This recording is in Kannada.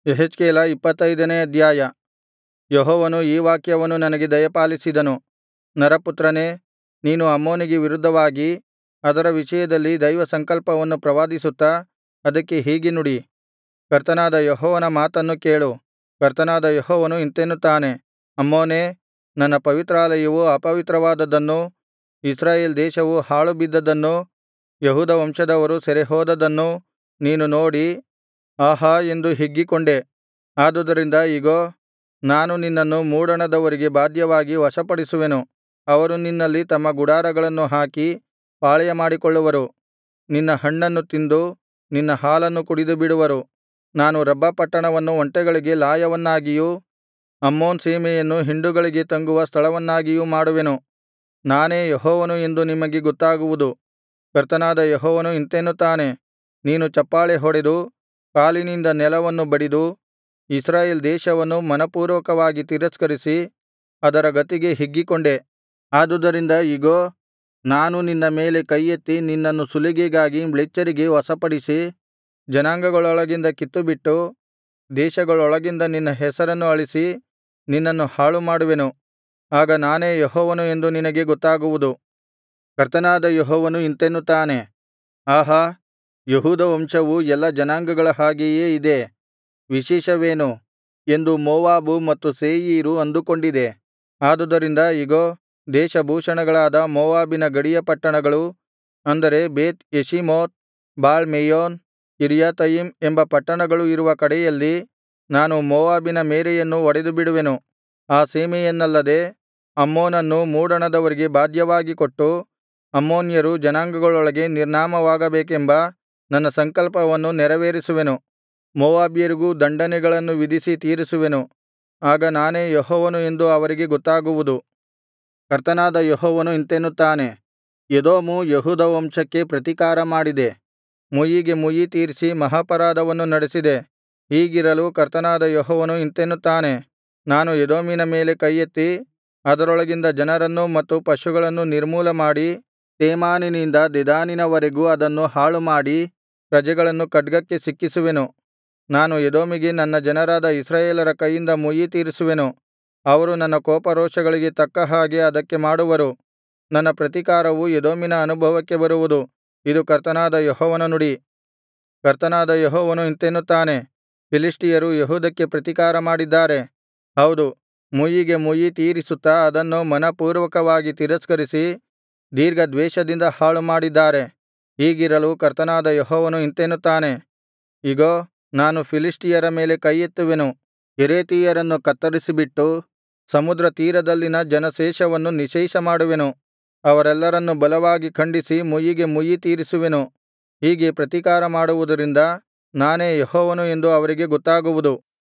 ಯೆಹೆಜ್ಕೇಲ ಇಪ್ಪತ್ತೈದನೇ ಅಧ್ಯಾಯ ಯೆಹೋವನು ಈ ವಾಕ್ಯವನ್ನು ನನಗೆ ದಯಪಾಲಿಸಿದನು ನರಪುತ್ರನೇ ನೀನು ಅಮ್ಮೋನಿಗೆ ವಿರುದ್ಧವಾಗಿ ಅದರ ವಿಷಯದಲ್ಲಿ ದೈವಸಂಕಲ್ಪವನ್ನು ಪ್ರವಾದಿಸುತ್ತಾ ಅದಕ್ಕೆ ಹೀಗೆ ನುಡಿ ಕರ್ತನಾದ ಯೆಹೋವನ ಮಾತನ್ನು ಕೇಳು ಕರ್ತನಾದ ಯೆಹೋವನು ಇಂತೆನ್ನುತ್ತಾನೆ ಅಮ್ಮೋನೇ ನನ್ನ ಪವಿತ್ರಾಲಯವು ಅಪವಿತ್ರವಾದದ್ದನ್ನೂ ಇಸ್ರಾಯೇಲ್ ದೇಶವು ಹಾಳುಬಿದ್ದದ್ದನ್ನೂ ಯೆಹೂದ ವಂಶದವರು ಸೆರೆಹೋದದ್ದನ್ನೂ ನೀನು ನೋಡಿ ಆಹಾ ಎಂದು ಹಿಗ್ಗಿಕೊಂಡೆ ಆದುದರಿಂದ ಇಗೋ ನಾನು ನಿನ್ನನ್ನು ಮೂಡಣದವರಿಗೆ ಬಾಧ್ಯವಾಗಿ ವಶಪಡಿಸುವೆನು ಅವರು ನಿನ್ನಲ್ಲಿ ತಮ್ಮ ಗುಡಾರಗಳನ್ನು ಹಾಕಿ ಪಾಳೆಯಮಾಡಿಕೊಳ್ಳುವರು ನಿನ್ನ ಹಣ್ಣನ್ನು ತಿಂದು ನಿನ್ನ ಹಾಲನ್ನು ಕುಡಿದುಬಿಡುವರು ನಾನು ರಬ್ಬಾ ಪಟ್ಟಣವನ್ನು ಒಂಟೆಗಳಿಗೆ ಲಾಯವನ್ನಾಗಿಯೂ ಅಮ್ಮೋನ್ ಸೀಮೆಯನ್ನು ಹಿಂಡುಗಳಿಗೆ ತಂಗುವ ಸ್ಥಳವನ್ನಾಗಿಯೂ ಮಾಡುವೆನು ನಾನೇ ಯೆಹೋವನು ಎಂದು ನಿಮಗೆ ಗೊತ್ತಾಗುವುದು ಕರ್ತನಾದ ಯೆಹೋವನು ಇಂತೆನ್ನುತ್ತಾನೆ ನೀನು ಚಪ್ಪಾಳೆ ಹೊಡೆದು ಕಾಲಿನಿಂದ ನೆಲವನ್ನು ಬಡಿದು ಇಸ್ರಾಯೇಲ್ ದೇಶವನ್ನು ಮನಃಪೂರ್ವಕವಾಗಿ ತಿರಸ್ಕರಿಸಿ ಅದರ ಗತಿಗೆ ಹಿಗ್ಗಿಕೊಂಡೆ ಆದುದರಿಂದ ಇಗೋ ನಾನು ನಿನ್ನ ಮೇಲೆ ಕೈಯೆತ್ತಿ ನಿನ್ನನ್ನು ಸುಲಿಗೆಗಾಗಿ ಮ್ಲೇಚ್ಛರಿಗೆ ವಶಪಡಿಸಿ ಜನಾಂಗಗಳೊಳಗಿಂದ ಕಿತ್ತುಬಿಟ್ಟು ದೇಶಗಳೊಳಗಿಂದ ನಿನ್ನ ಹೆಸರನ್ನು ಅಳಿಸಿ ನಿನ್ನನ್ನು ಹಾಳುಮಾಡುವೆನು ಆಗ ನಾನೇ ಯೆಹೋವನು ಎಂದು ನಿನಗೆ ಗೊತ್ತಾಗುವುದು ಕರ್ತನಾದ ಯೆಹೋವನು ಇಂತೆನ್ನುತ್ತಾನೆ ಆಹಾ ಯೆಹೂದ ವಂಶವು ಎಲ್ಲಾ ಜನಾಂಗಗಳ ಹಾಗೆಯೇ ಇದೆ ವಿಶೇಷವೇನು ಎಂದು ಮೋವಾಬು ಮತ್ತು ಸೇಯೀರು ಅಂದುಕೊಂಡಿದೆ ಆದುದರಿಂದ ಇಗೋ ದೇಶಭೂಷಣಗಳಾದ ಮೋವಾಬಿನ ಗಡಿಯ ಪಟ್ಟಣಗಳು ಅಂದರೆ ಬೇತ್ ಯೆಷೀಮೋತ್ ಬಾಳ್ ಮೆಯೋನ್ ಕಿರ್ಯಾತಯಿಮ್ ಎಂಬ ಪಟ್ಟಣಗಳು ಇರುವ ಕಡೆಯಲ್ಲಿ ನಾನು ಮೋವಾಬಿನ ಮೇರೆಯನ್ನು ಒಡೆದುಬಿಡುವೆನು ಆ ಸೀಮೆಯನ್ನಲ್ಲದೆ ಅಮ್ಮೋನನ್ನೂ ಮೂಡಣದವರಿಗೆ ಬಾಧ್ಯವಾಗಿ ಕೊಟ್ಟು ಅಮ್ಮೋನ್ಯರು ಜನಾಂಗಗಳೊಳಗೆ ನಿರ್ನಾಮವಾಗಬೇಕೆಂಬ ನನ್ನ ಸಂಕಲ್ಪವನ್ನು ನೆರವೇರಿಸುವೆನು ಮೋವಾಬ್ಯರಿಗೂ ದಂಡನೆಗಳನ್ನು ವಿಧಿಸಿ ತೀರಿಸುವೆನು ಆಗ ನಾನೇ ಯೆಹೋವನು ಎಂದು ಅವರಿಗೆ ಗೊತ್ತಾಗುವುದು ಕರ್ತನಾದ ಯೆಹೋವನು ಇಂತೆನ್ನುತ್ತಾನೆ ಎದೋಮು ಯೆಹೂದ ವಂಶಕ್ಕೆ ಪ್ರತಿಕಾರ ಮಾಡಿದೆ ಮುಯ್ಯಿಗೆ ಮುಯ್ಯಿ ತೀರಿಸಿ ಮಹಾಪರಾಧವನ್ನು ನಡೆಸಿದೆ ಹೀಗಿರಲು ಕರ್ತನಾದ ಯೆಹೋವನು ಇಂತೆನ್ನುತ್ತಾನೆ ನಾನು ಎದೋಮಿನ ಮೇಲೆ ಕೈಯೆತ್ತಿ ಅದರೊಳಗಿಂದ ಜನರನ್ನೂ ಮತ್ತು ಪಶುಗಳನ್ನೂ ನಿರ್ಮೂಲಮಾಡಿ ತೇಮಾನಿನಿಂದ ದೆದಾನಿನವರೆಗೂ ಅದನ್ನು ಹಾಳುಮಾಡಿ ಪ್ರಜೆಗಳನ್ನು ಖಡ್ಗಕ್ಕೆ ಸಿಕ್ಕಿಸುವೆನು ನಾನು ಎದೋಮಿಗೆ ನನ್ನ ಜನರಾದ ಇಸ್ರಾಯೇಲರ ಕೈಯಿಂದ ಮುಯ್ಯಿ ತೀರಿಸುವೆನು ಅವರು ನನ್ನ ಕೋಪರೋಷಗಳಿಗೆ ತಕ್ಕ ಹಾಗೆ ಅದಕ್ಕೆ ಮಾಡುವರು ನನ್ನ ಪ್ರತಿಕಾರವು ಎದೋಮಿನ ಅನುಭವಕ್ಕೆ ಬರುವುದು ಇದು ಕರ್ತನಾದ ಯೆಹೋವನ ನುಡಿ ಕರ್ತನಾದ ಯೆಹೋವನು ಇಂತೆನ್ನುತ್ತಾನೆ ಫಿಲಿಷ್ಟಿಯರು ಯೆಹೂದಕ್ಕೆ ಪ್ರತಿಕಾರ ಮಾಡಿದ್ದಾರೆ ಹೌದು ಮುಯ್ಯಿಗೆ ಮುಯ್ಯಿ ತೀರಿಸುತ್ತಾ ಅದನ್ನು ಮನಃಪೂರ್ವಕವಾಗಿ ತಿರಸ್ಕರಿಸಿ ದೀರ್ಘದ್ವೇಷದಿಂದ ಹಾಳುಮಾಡಿದ್ದಾರೆ ಹೀಗಿರಲು ಕರ್ತನಾದ ಯೆಹೋವನು ಇಂತೆನ್ನುತ್ತಾನೆ ಇಗೋ ನಾನು ಫಿಲಿಷ್ಟಿಯರ ಮೇಲೆ ಕೈಯೆತ್ತುವೆನು ಕೆರೇತಿಯರನ್ನು ಕತ್ತರಿಸಿಬಿಟ್ಟು ಸಮುದ್ರ ತೀರದಲ್ಲಿನ ಜನಶೇಷವನ್ನು ನಿಶ್ಶೇಷಮಾಡುವೆನು ಅವರೆಲ್ಲರನ್ನು ಬಲವಾಗಿ ಖಂಡಿಸಿ ಮುಯ್ಯಿಗೆ ಮುಯ್ಯಿ ತೀರಿಸುವೆನು ಹೀಗೆ ಪ್ರತಿಕಾರ ಮಾಡುವುದರಿಂದ ನಾನೇ ಯೆಹೋವನು ಎಂದು ಅವರಿಗೆ ಗೊತ್ತಾಗುವುದು